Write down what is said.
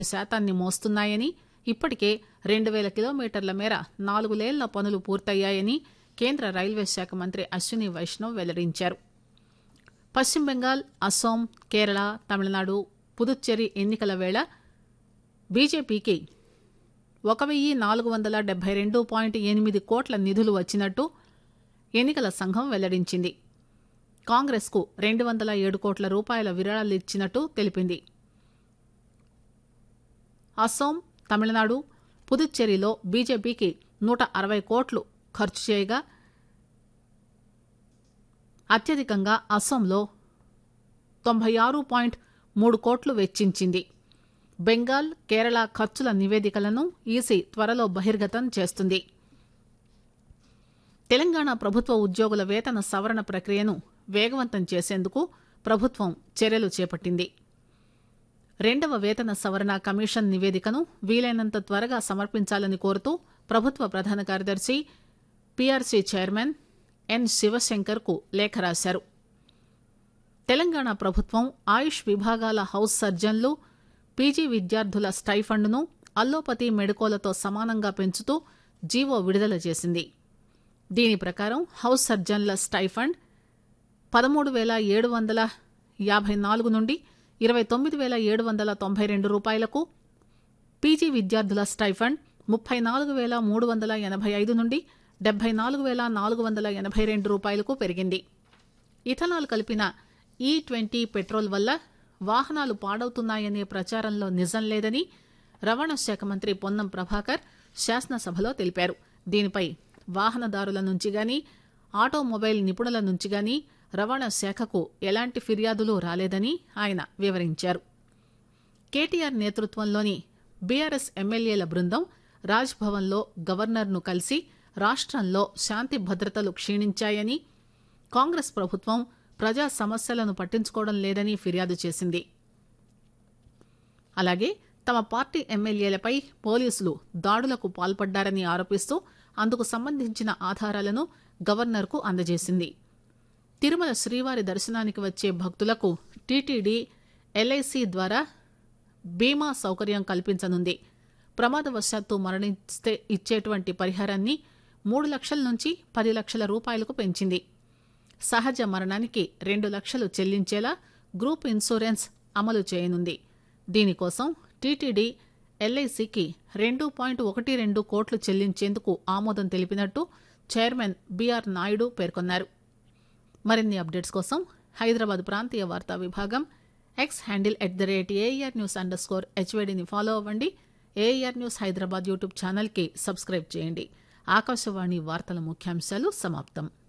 శాతాన్ని మోస్తున్నాయని ఇప్పటికే రెండు పేల కిలోమీటర్ల మేర నాలుగు లేన్ల పనులు పూర్తయ్యాయని కేంద్ర రైల్వే శాఖ మంత్రి అశ్విని వైష్ణవ్ వెల్లడించారు పశ్చిమ బెంగాల్ అస్సాం కేరళ తమిళనాడు పుదుచ్చేరి ఎన్నికల వేళ బీజేపీకి ఒక వెయ్యి నాలుగు వందల డెబ్బై రెండు పాయింట్ ఎనిమిది కోట్ల నిధులు వచ్చినట్టు ఎన్నికల సంఘం వెల్లడించింది కాంగ్రెస్కు రెండు వందల ఏడు కోట్ల రూపాయల విరాళాలు ఇచ్చినట్టు తెలిపింది అస్సాం తమిళనాడు పుదుచ్చేరిలో బీజేపీకి నూట అరవై కోట్లు ఖర్చు చేయగా అత్యధికంగా అస్సాంలో తొంభై ఆరు పాయింట్ మూడు కోట్లు వెచ్చించింది బెంగాల్ కేరళ ఖర్చుల నివేదికలను ఈసీ త్వరలో బహిర్గతం చేస్తుంది తెలంగాణ ప్రభుత్వ ఉద్యోగుల వేతన సవరణ ప్రక్రియను వేగవంతం చేసేందుకు ప్రభుత్వం చర్యలు చేపట్టింది రెండవ వేతన సవరణ కమిషన్ నివేదికను వీలైనంత త్వరగా సమర్పించాలని కోరుతూ ప్రభుత్వ ప్రధాన కార్యదర్శి పీఆర్సీ చైర్మన్ ఎన్ శివశంకర్ కు లేఖ రాశారు తెలంగాణ ప్రభుత్వం ఆయుష్ విభాగాల హౌస్ సర్జన్లు పీజీ విద్యార్థుల స్టైఫండ్ను అల్లోపతి మెడికోలతో సమానంగా పెంచుతూ జీవో విడుదల చేసింది దీని ప్రకారం హౌస్ సర్జన్ల స్టైఫండ్ పదమూడు వేల ఏడు వందల యాభై నాలుగు నుండి ఇరవై తొమ్మిది వేల ఏడు వందల తొంభై రెండు రూపాయలకు పీజీ విద్యార్థుల స్టైఫండ్ ముప్పై నాలుగు వేల మూడు వందల ఎనభై ఐదు నుండి డెబ్బై నాలుగు వేల నాలుగు వందల ఎనభై రెండు రూపాయలకు పెరిగింది ఇథనాల్ కలిపిన ఈ ట్వంటీ పెట్రోల్ వల్ల వాహనాలు పాడవుతున్నాయనే ప్రచారంలో నిజం లేదని రవాణా శాఖ మంత్రి పొన్నం ప్రభాకర్ శాసనసభలో తెలిపారు దీనిపై వాహనదారుల నుంచి గాని ఆటోమొబైల్ నిపుణుల నుంచి గాని రవాణా శాఖకు ఎలాంటి ఫిర్యాదులు రాలేదని ఆయన వివరించారు కేటీఆర్ నేతృత్వంలోని బీఆర్ఎస్ ఎమ్మెల్యేల బృందం రాజ్ భవన్లో గవర్నర్ను కలిసి రాష్టంలో శాంతి భద్రతలు క్షీణించాయని కాంగ్రెస్ ప్రభుత్వం ప్రజా సమస్యలను పట్టించుకోవడం లేదని ఫిర్యాదు చేసింది అలాగే తమ పార్టీ ఎమ్మెల్యేలపై పోలీసులు దాడులకు పాల్పడ్డారని ఆరోపిస్తూ అందుకు సంబంధించిన ఆధారాలను గవర్నర్కు అందజేసింది తిరుమల శ్రీవారి దర్శనానికి వచ్చే భక్తులకు టీటీడీ ఎల్ఐసి ద్వారా బీమా సౌకర్యం కల్పించనుంది ప్రమాదవశాత్తు మరణిస్తే ఇచ్చేటువంటి పరిహారాన్ని మూడు లక్షల నుంచి పది లక్షల రూపాయలకు పెంచింది సహజ మరణానికి రెండు లక్షలు చెల్లించేలా గ్రూప్ ఇన్సూరెన్స్ అమలు చేయనుంది దీనికోసం టీటీడీ ఎల్ఐసికి రెండు పాయింట్ ఒకటి రెండు కోట్లు చెల్లించేందుకు ఆమోదం తెలిపినట్టు చైర్మన్ బీఆర్ నాయుడు పేర్కొన్నారు మరిన్ని అప్డేట్స్ కోసం హైదరాబాద్ ప్రాంతీయ వార్తా విభాగం X handle at the rate AR news underscore హెచ్వేడిని ఫాలో అవ్వండి ఏఆర్ న్యూస్ హైదరాబాద్ యూట్యూబ్ ఛానల్కి సబ్స్క్రైబ్ చేయండి ఆకాశవాణి వార్తల ముఖ్యాంశాలు సమాప్తం